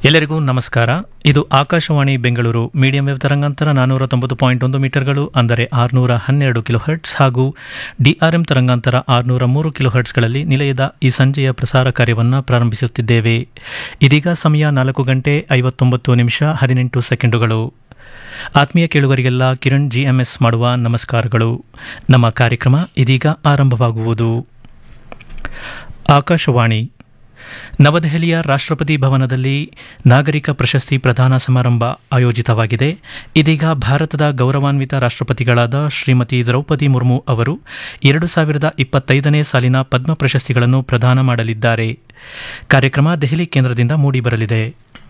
ಎಲ್ಲರಿಗೂ ನಮಸ್ಕಾರ ಇದು ಆಕಾಶವಾಣಿ ಬೆಂಗಳೂರು ಮೀಡಿಯಂ ವೇವ್ ತರಂಗಾಂತರ ನಾನ್ನೂರ ತೊಂಬತ್ತು ಪಾಯಿಂಟ್ ಒಂದು ಮೀಟರ್ಗಳು ಅಂದರೆ ಆರುನೂರ ಹನ್ನೆರಡು ಕಿಲೋ ಹರ್ಟ್ಸ್ ಹಾಗೂ ಡಿಆರ್ಎಂ ತರಂಗಾಂತರ ಆರುನೂರ ಮೂರು ಕಿಲೋ ಹರ್ಟ್ಸ್ಗಳಲ್ಲಿ ನಿಲಯದ ಈ ಸಂಜೆಯ ಪ್ರಸಾರ ಕಾರ್ಯವನ್ನು ಪ್ರಾರಂಭಿಸುತ್ತಿದ್ದೇವೆ ಇದೀಗ ಸಮಯ ನಾಲ್ಕು ಗಂಟೆ ಐವತ್ತೊಂಬತ್ತು ನಿಮಿಷ ಹದಿನೆಂಟು ಸೆಕೆಂಡುಗಳು ಆತ್ಮೀಯ ಕೇಳುಗರಿಗೆಲ್ಲ ಕಿರಣ್ ಜಿಎಂಎಸ್ ಮಾಡುವ ನಮಸ್ಕಾರಗಳು ನಮ್ಮ ಕಾರ್ಯಕ್ರಮ ಇದೀಗ ಆರಂಭವಾಗುವುದು ಆಕಾಶವಾಣಿ ನವದೆಹಲಿಯ ರಾಷ್ಟ್ರಪತಿ ಭವನದಲ್ಲಿ ನಾಗರಿಕ ಪ್ರಶಸ್ತಿ ಪ್ರದಾನ ಸಮಾರಂಭ ಆಯೋಜಿತವಾಗಿದೆ ಇದೀಗ ಭಾರತದ ಗೌರವಾನ್ವಿತ ರಾಷ್ಟ್ರಪತಿಗಳಾದ ಶ್ರೀಮತಿ ದ್ರೌಪದಿ ಮುರ್ಮು ಅವರು ಎರಡು ಸಾವಿರದ ಇಪ್ಪತ್ತೈದನೇ ಸಾಲಿನ ಪದ್ಮ ಪ್ರಶಸ್ತಿಗಳನ್ನು ಪ್ರದಾನ ಮಾಡಲಿದ್ದಾರೆ ಕಾರ್ಯಕ್ರಮ ದೆಹಲಿ ಕೇಂದ್ರದಿಂದ ಮೂಡಿಬರಲಿದೆ